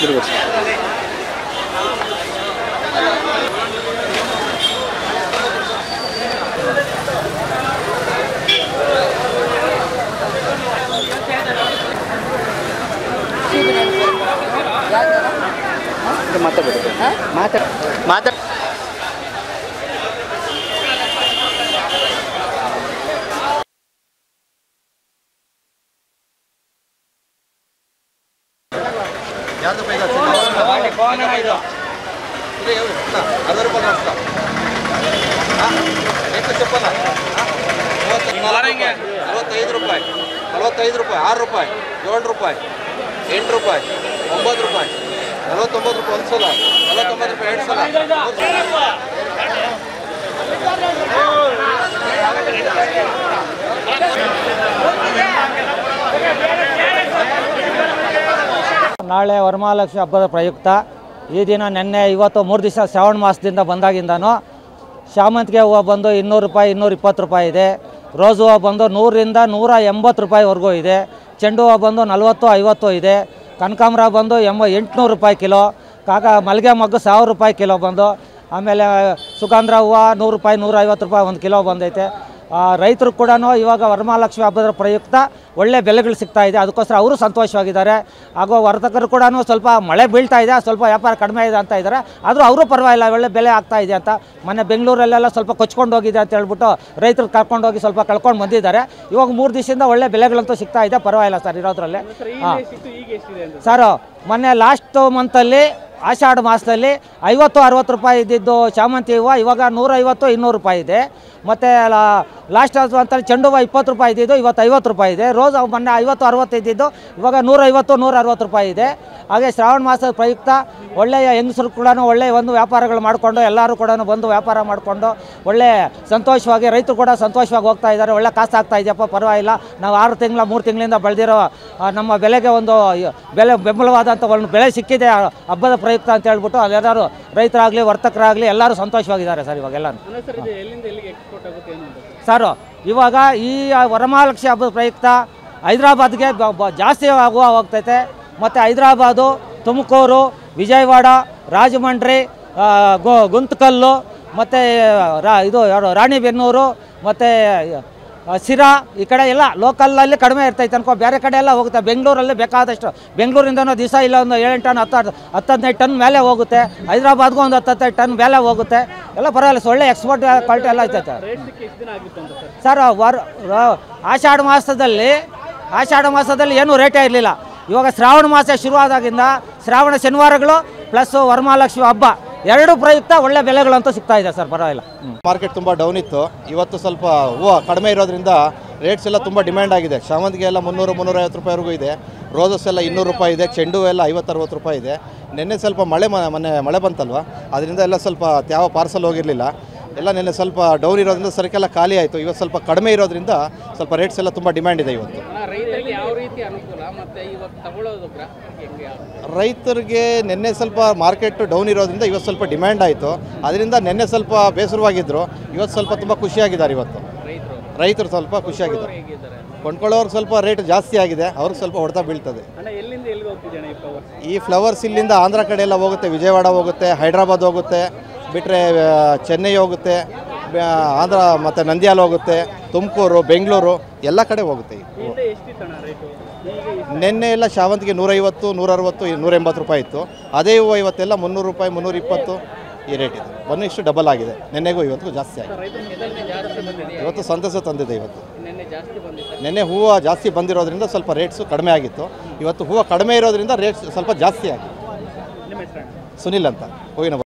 ತಿರುಗಿಸಿ ಮಾತಾಡ್ಬಿಡಿ ಮಾತಾಡ್ ಮಾತಾಡ್ ನಲವತ್ತೈದು ರೂಪಾಯಿ ನಲವತ್ತೈದು ರೂಪಾಯಿ ಆರು ರೂಪಾಯಿ ಏಳು ರೂಪಾಯಿ ಎಂಟು ರೂಪಾಯಿ ಒಂಬತ್ತು ರೂಪಾಯಿ ನಲವತ್ತೊಂಬತ್ತು ರೂಪಾಯಿ ಒಂದು ಸಲ ನಲವತ್ತೊಂಬತ್ತು ರೂಪಾಯಿ ಎರಡು ಸಲ ನಾಳೆ ವರಮಹಾಲಕ್ಷ್ಮಿ ಹಬ್ಬದ ಪ್ರಯುಕ್ತ ಈ ದಿನ ನಿನ್ನೆ ಇವತ್ತು ಮೂರು ದಿವಸ ಶ್ರಾವಣ ಮಾಸದಿಂದ ಬಂದಾಗಿಂದನೂ ಶಾಮಂತಿಗೆ ಹೂವು ಬಂದು ಇನ್ನೂರು ರೂಪಾಯಿ ಇನ್ನೂರ ಇಪ್ಪತ್ತು ರೂಪಾಯಿ ಇದೆ ರೋಸ್ ಹೂವು ಬಂದು ನೂರರಿಂದ ನೂರ ಎಂಬತ್ತು ರೂಪಾಯಿವರೆಗೂ ಇದೆ ಚೆಂಡು ಹೂವು ಬಂದು ನಲ್ವತ್ತು ಐವತ್ತು ಇದೆ ಕನಕಾಂಬರ ಬಂದು ಎಂಬ ಎಂಟುನೂರು ರೂಪಾಯಿ ಕಿಲೋ ಕಾಕ ಮಲ್ಲಿಗೆ ಮಗ್ಗು ಸಾವಿರ ರೂಪಾಯಿ ಕಿಲೋ ಬಂದು ಆಮೇಲೆ ಸುಗಂಧ ಹೂವು ನೂರು ರೂಪಾಯಿ ನೂರ ಐವತ್ತು ರೂಪಾಯಿ ಒಂದು ಕಿಲೋ ಬಂದೈತೆ ರೈತರು ಕೂಡ ಇವಾಗ ವರಮಹಾಲಕ್ಷ್ಮಿ ಹಬ್ಬದ ಪ್ರಯುಕ್ತ ಒಳ್ಳೆ ಬೆಲೆಗಳು ಸಿಗ್ತಾ ಇದೆ ಅದಕ್ಕೋಸ್ಕರ ಅವರು ಸಂತೋಷವಾಗಿದ್ದಾರೆ ಹಾಗೂ ವರ್ತಕರು ಕೂಡ ಸ್ವಲ್ಪ ಮಳೆ ಬೀಳ್ತಾ ಇದೆ ಸ್ವಲ್ಪ ವ್ಯಾಪಾರ ಕಡಿಮೆ ಇದೆ ಅಂತ ಇದ್ದಾರೆ ಆದರೂ ಅವರು ಪರವಾಗಿಲ್ಲ ಒಳ್ಳೆ ಬೆಲೆ ಆಗ್ತಾ ಇದೆ ಅಂತ ಮೊನ್ನೆ ಬೆಂಗಳೂರಲ್ಲೆಲ್ಲ ಸ್ವಲ್ಪ ಕೊಚ್ಕೊಂಡು ಹೋಗಿದೆ ಅಂತ ಹೇಳ್ಬಿಟ್ಟು ರೈತರು ಕರ್ಕೊಂಡು ಹೋಗಿ ಸ್ವಲ್ಪ ಕಳ್ಕೊಂಡು ಬಂದಿದ್ದಾರೆ ಇವಾಗ ಮೂರು ದಿವಸದಿಂದ ಒಳ್ಳೆ ಬೆಲೆಗಳಂತೂ ಸಿಗ್ತಾ ಇದೆ ಪರವಾಗಿಲ್ಲ ಸರ್ ಇರೋದ್ರಲ್ಲಿ ಹಾಂ ಸರ್ ಮೊನ್ನೆ ಲಾಸ್ಟ್ ಮಂತಲ್ಲಿ ಆಷಾಢ ಮಾಸದಲ್ಲಿ ಐವತ್ತು ಅರವತ್ತು ರೂಪಾಯಿ ಇದ್ದಿದ್ದು ಶಾಮಂತಿ ಹೂವು ಇವಾಗ ನೂರೈವತ್ತು ಇನ್ನೂರು ರೂಪಾಯಿ ಇದೆ ಮತ್ತು ಲಾಸ್ಟ್ ಅಂತಲ್ಲಿ ಚೆಂಡು ಹೂವು ಇಪ್ಪತ್ತು ರೂಪಾಯಿ ಇದ್ದಿದ್ದು ಇವತ್ತು ಐವತ್ತು ರೂಪಾಯಿ ಇದೆ ರೋಸ್ ಹೂವು ಮೊನ್ನೆ ಐವತ್ತು ಅರವತ್ತು ಇದ್ದಿದ್ದು ಇವಾಗ ನೂರೈವತ್ತು ನೂರ ಅರವತ್ತು ರೂಪಾಯಿ ಇದೆ ಹಾಗೆ ಶ್ರಾವಣ ಮಾಸದ ಪ್ರಯುಕ್ತ ಒಳ್ಳೆಯ ಹೆಂಗಸರು ಕೂಡ ಒಳ್ಳೆಯ ಒಂದು ವ್ಯಾಪಾರಗಳು ಮಾಡಿಕೊಂಡು ಎಲ್ಲರೂ ಕೂಡ ಬಂದು ವ್ಯಾಪಾರ ಮಾಡಿಕೊಂಡು ಒಳ್ಳೆ ಸಂತೋಷವಾಗಿ ರೈತರು ಕೂಡ ಸಂತೋಷವಾಗಿ ಹೋಗ್ತಾ ಇದ್ದಾರೆ ಒಳ್ಳೆ ಕಾಸು ಆಗ್ತಾ ಇದೆಯಪ್ಪ ಪರವಾಗಿಲ್ಲ ನಾವು ಆರು ತಿಂಗಳ ಮೂರು ತಿಂಗಳಿಂದ ಬೆಳೆದಿರೋ ಆ, ನಮ್ಮ ಬೆಲೆಗೆ ಒಂದು ಬೆಲೆ ಬೆಂಬಲವಾದಂಥ ಒಂದು ಬೆಲೆ ಸಿಕ್ಕಿದೆ ಆ ಹಬ್ಬದ ಪ್ರಯುಕ್ತ ಅಂತ ಹೇಳ್ಬಿಟ್ಟು ಅಲ್ಲೆಲ್ಲರೂ ರೈತರಾಗಲಿ ವರ್ತಕರಾಗಲಿ ಎಲ್ಲರೂ ಸಂತೋಷವಾಗಿದ್ದಾರೆ ಸರ್ ಇವಾಗೆಲ್ಲ ಸರ್ ಇವಾಗ ಈ ವರಮಹಾಲಕ್ಷ್ಮಿ ಹಬ್ಬದ ಪ್ರಯುಕ್ತ ಹೈದರಾಬಾದ್ಗೆ ಬ- ಬ- ಜಾಸ್ತಿ ಆಗುವ ಹೋಗ್ತೈತೆ ಮತ್ತು ಹೈದರಾಬಾದು ತುಮಕೂರು ವಿಜಯವಾಡ ರಾಜಮಂಡ್ರಿ ಆ, ಗು ಗುಂತಕಲ್ಲು ಮತ್ತು ರಾ ಇದು ಯಾರು ರಾಣಿಬೆನ್ನೂರು ಮತ್ತು ಸಿರಾ ಈ ಕಡೆ ಎಲ್ಲ ಲೋಕಲಲ್ಲಿ ಕಡಿಮೆ ಇರ್ತೈತೆ ಅನ್ಕೋ ಬೇರೆ ಕಡೆ ಎಲ್ಲ ಹೋಗುತ್ತೆ ಬೆಂಗಳೂರಲ್ಲಿ ಬೇಕಾದಷ್ಟು ಬೆಂಗಳೂರಿಂದನೂ ದಿವಸ ಇಲ್ಲ ಒಂದು ಏಳೆಂಟು ಟನ್ ಹತ್ತು ಹತ್ತು ಹದಿನೈದು ಟನ್ ಮೇಲೆ ಹೋಗುತ್ತೆ ಹೈದರಾಬಾದ್ಗೂ ಒಂದು ಹತ್ತು ಹತ್ತೈದು ಟನ್ ಮೇಲೆ ಹೋಗುತ್ತೆ ಎಲ್ಲ ಪರವಾಗಿಲ್ಲ ಒಳ್ಳೆ ಎಕ್ಸ್ಪೋರ್ಟ್ ಕ್ವಾಲಿಟಿ ಎಲ್ಲ ಐತೈತೆ ಸರ್ ವರ್ ರ- ಆಷಾಢ ಮಾಸದಲ್ಲಿ ಆಷಾಢ ಮಾಸದಲ್ಲಿ ಏನೂ ರೇಟೇ ಇರಲಿಲ್ಲ ಇವಾಗ ಶ್ರಾವಣ ಮಾಸ ಶುರುವಾದಾಗಿಂದ ಶ್ರಾವಣ ಶನಿವಾರಗಳು ಪ್ಲಸ್ ವರಮಹಾಲಕ್ಷ್ಮಿ ಹಬ್ಬ ಎರಡು ಪ್ರಯುಕ್ತ ಒಳ್ಳೆ ಬೆಲೆಗಳಂತೂ ಸಿಗ್ತಾ ಇದೆ ಸರ್ ಪರವಾಗಿಲ್ಲ ಹ್ಞೂ ಮಾರ್ಕೆಟ್ ತುಂಬ ಡೌನ್ ಇತ್ತು ಇವತ್ತು ಸ್ವಲ್ಪ ಹೂವು ಕಡಿಮೆ ಇರೋದ್ರಿಂದ ರೇಟ್ಸ್ ಎಲ್ಲ ತುಂಬ ಡಿಮ್ಯಾಂಡ್ ಆಗಿದೆ ಶಾಮಂತಿಗೆ ಎಲ್ಲ ಮುನ್ನೂರು ಮುನ್ನೂರೈವತ್ತು ರೂಪಾಯಿವರೆಗೂ ಇದೆ ರೋಸಸ್ ಎಲ್ಲ ಇನ್ನೂರು ರೂಪಾಯಿ ಇದೆ ಚೆಂಡು ಹೂವು ಎಲ್ಲ ಐವತ್ತು ಅರವತ್ತು ರೂಪಾಯಿ ಇದೆ ನಿನ್ನೆ ಸ್ವಲ್ಪ ಮಳೆ ಮ- ಮೊನ್ನೆ ಮಳೆ ಬಂತಲ್ವ ಅದರಿಂದ ಎಲ್ಲ ಸ್ವಲ್ಪ ಯಾವ ಪಾರ್ಸಲ್ ಹೋಗಿರಲಿಲ್ಲ ಎಲ್ಲ ನಿನ್ನೆ ಸ್ವಲ್ಪ ಡೌನ್ ಇರೋದ್ರಿಂದ ಸರಕೆಲ್ಲ ಖಾಲಿ ಆಯಿತು ಇವತ್ತು ಸ್ವಲ್ಪ ಕಡಿಮೆ ಇರೋದ್ರಿಂದ ಸ್ವಲ್ಪ ರೇಟ್ಸ್ ಎಲ್ಲ ತುಂಬ ಡಿಮ್ಯಾಂಡ್ ಇದೆ ಇವತ್ತು ರೈತರಿಗೆ ಯಾವ ರೀತಿ ಅನುಕೂಲ ಮತ್ತೆ ಇವಾಗ ತಗೊಳ್ಳೋದು ಗ್ರಾ- ಹೆಂಗೆ ರೈತರಿಗೆ ನಿನ್ನೆ ಸ್ವಲ್ಪ ಮಾರ್ಕೆಟ್ ಡೌನ್ ಇರೋದ್ರಿಂದ ಇವತ್ತು ಸ್ವಲ್ಪ ಡಿಮ್ಯಾಂಡ್ ಆಯಿತು ಅದರಿಂದ ನಿನ್ನೆ ಸ್ವಲ್ಪ ಬೇಸರವಾಗಿದ್ದರು ಇವತ್ತು ಸ್ವಲ್ಪ ತುಂಬ ಖುಷಿಯಾಗಿದ್ದಾರೆ ಇವತ್ತು ರೈತರು ರೈತರು ಸ್ವಲ್ಪ ಖುಷಿಯಾಗಿದ್ದಾರೆ ಹೇಗಿದ್ದಾರೆ ಕೊಂಡ್ಕೊಳ್ಳೋರು ಸ್ವಲ್ಪ ರೇಟ್ ಜಾಸ್ತಿ ಆಗಿದೆ ಅವ್ರಿಗೆ ಸ್ವಲ್ಪ ಹೊಡೆತ ಬೀಳ್ತದೆ ಅಣ್ಣ ಎಲ್ಲಿಂದ ಎಲ್ಲಿಗೆ ಹೋಗ್ತಿದ್ದಾನೆ ಈ ಪವರ್ ಈ ಫ್ಲವರ್ಸ್ ಇಲ್ಲಿಂದ ಆಂಧ್ರ ಕಡೆ ಎಲ್ಲ ಹೋಗುತ್ತೆ ವಿಜಯವಾಡ ಹೋಗುತ್ತೆ ಹೈದ್ರಾಬಾದ್ ಹೋಗುತ್ತೆ ಬಿಟ್ಟರೆ ಚೆನ್ನೈ ಹೋಗುತ್ತೆ ಬ- ಆಂಧ್ರ ಮತ್ತು ನಂದ್ಯಾಲ ಹೋಗುತ್ತೆ ತುಮಕೂರು ಬೆಂಗಳೂರು ಎಲ್ಲ ಕಡೆ ಹೋಗುತ್ತೆ ಈ ಹೂವು. ಹಿಂದೆ ಎಷ್ಟಿತ್ತಣ್ಣ ರೇಟು ಈಗ ನಿನ್ನೆ ಎಲ್ಲ ಶಾವಂತಿಗೆ ನೂರೈವತ್ತು ನೂರರವತ್ತು ನೂರ ಎಂಬತ್ತು ರೂಪಾಯಿ ಇತ್ತು ಅದೇ ಹೂವು ಇವತ್ತೆಲ್ಲ ಮುನ್ನೂರು ರೂಪಾಯಿ ಮುನ್ನೂರ ಇಪ್ಪತ್ತು ಈ ರೇಟ್ ಇದೆ ಬನ್ನು ಇಷ್ಟು ಡಬಲ್ ಆಗಿದೆ ನಿನ್ನೆಗೂ ಇವತ್ತಿಗೂ ಜಾಸ್ತಿ ಆಗಿದೆ ರೈತರು ನಿನ್ನೆ ಜಾಸ್ತಿ ಬಂದಿದೆ ಇವತ್ತು ಸಂತಸ ತಂದಿದೆ ಇವತ್ತು ನಿನ್ನೆ ಜಾಸ್ತಿ ಬಂದಿತ್ತು ನಿನ್ನೆ ಹೂವು ಜಾಸ್ತಿ ಬಂದಿರೋದ್ರಿಂದ ಸ್ವಲ್ಪ ರೇಟ್ಸು ಕಡಿಮೆ ಆಗಿತ್ತು ಇವತ್ತು ಹೂವು ಕಡಿಮೆ ಇರೋದ್ರಿಂದ ರೇಟ್ಸ್ ಸ್ವಲ್ಪ ಜಾಸ್ತಿ ಆಗಿದೆ ನಿಮ್ಮ ಹೆಸರು ಸುನಿಲ್ ಅಂತ ಹೂವಿನ